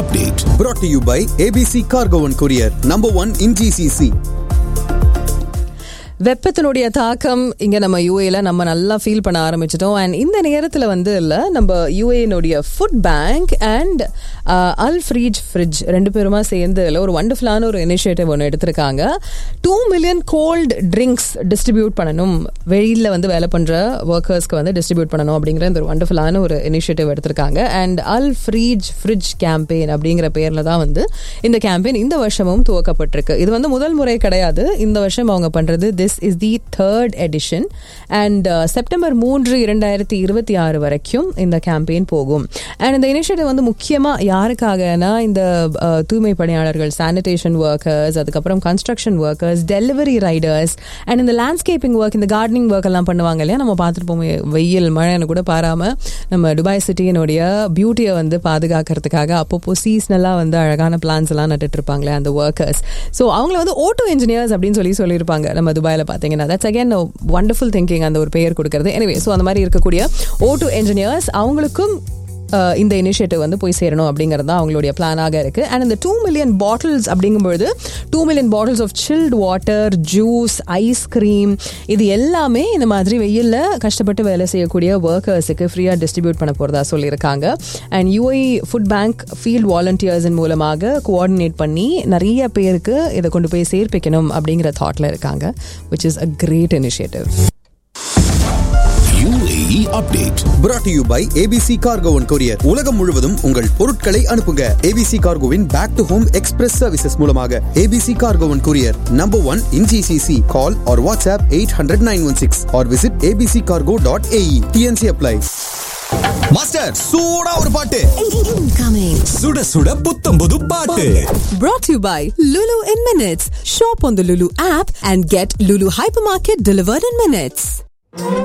update. brought to you by ABC Cargo and Courier, number one in GCC. வெப்பத்தினுடைய தாக்கம் இங்க நம்ம யூஏல நம்ம நல்லா ஃபீல் பண்ண ஆரம்பிச்சிட்டோம் அண்ட் இந்த நேரத்துல வந்து இல்ல நம்ம யூஏனுடைய food bank and Al Freej fridge ரெண்டு பேருமா சேர்ந்து இல்ல ஒரு வண்டர்ஃபுல்லான ஒரு இனிஷியேட்டிவ் ஒன்று எடுத்திருக்காங்க two million cold drinks distribute பண்ணணும் வெளியில வந்து வேலை பண்ற ஒர்க்கர்ஸ்க்கு வந்து டிஸ்ட்ரிபியூட் பண்ணணும் அப்படிங்கிற இந்த ஒரு வண்டர்ஃபுல்லான ஒரு இனிஷியேட்டிவ் எடுத்திருக்காங்க and Al Freej fridge campaign அப்படிங்கிற பேர்ல தான் வந்து இந்த கேம்பெயின் இந்த வருஷமும் துவக்கப்பட்டிருக்கு இது வந்து முதல் முறை கிடையாது இந்த வருஷம் அவங்க பண்றது this is the third edition and September மூன்று இரண்டாயிரத்தி இருபத்தி ஆறு வரைக்கும் இந்த கேம்பெயின் போகும் அண்ட் இந்த இனிஷியேட்டிவ் வந்து முக்கியமாக யாருக்காகனா இந்த uh, தூய்மை பணியாளர்கள் சானிடேஷன் ஒர்க்கர்ஸ் அதுக்கப்புறம் construction workers delivery riders and இந்த லேண்ட்ஸ்கேப்பிங் ஒர்க் இந்த கார்டனிங் ஒர்க் எல்லாம் பண்ணுவாங்க இல்லையா நம்ம பார்த்துருப்போம் வெயில் மழைன்னு கூட பாராம நம்ம துபாய் சிட்டியினுடைய பியூட்டியை வந்து பாதுகாக்கிறதுக்காக அப்பப்போ சீஸ்னலாக வந்து அழகான பிளான்ஸ் எல்லாம் நட்டுட்டு இருப்பாங்களே அந்த ஒர்க்கர்ஸ் ஸோ அவங்கள வந்து ஓட்டோ இன்ஜினியர்ஸ் அப்படின்னு சொல்லி சொல்லியிருப்பாங்க நம்ம துபாயில் பார்த்தீங்கன்னா தட்ஸ் அகேன் வண்டர்ஃபுல் திங்கிங் அந்த ஒரு பெயர் கொடுக்கறது எனவே ஸோ அந்த மாதிரி இருக்கக்கூடிய ஓட்டோ இன்ஜினியர்ஸ் அவங்களுக்கும் அஹ், இந்த இனிஷியேட்டிவ் வந்து போய் சேரணும் அப்படிங்கிறது தான் அவங்களுடைய பிளானாக இருக்கு அண்ட் இந்த டூ மில்லியன் பாட்டில்ஸ் அப்படிங்கும்பொழுது two million bottles of chilled water juice ice cream இது எல்லாமே இந்த மாதிரி வெயில்ல கஷ்டப்பட்டு வேலை செய்யக்கூடிய ஒர்க்கர்ஸுக்கு ஃப்ரீயாக டிஸ்ட்ரிபியூட் பண்ண போகிறதா சொல்லியிருக்காங்க and UAE food bank field வாலண்டியர்ஸின் மூலமாக கோஆர்டினேட் பண்ணி நிறைய பேருக்கு இதை கொண்டு போய் சேர்ப்பிக்கணும் அப்படிங்கிற தாட்ல இருக்காங்க which is a great initiative UAE update. brought to you by ABC Cargo and Courier. உலகம் முழுவதும் உங்கள் பொருட்களை அனுப்புங்க ABC Cargoவின் back to home express services மூலமாக ABC Cargo and Courier, number one in GCC. Call or WhatsApp 800-916 or visit abccargo.ae. TNC apply. Master சூடா ஒரு பாட்டு Incoming. சுட சுட புத்தம் புது பாட்டு Brought to you by Lulu in Minutes. Shop on the Lulu app and get Lulu Hypermarket delivered in minutes.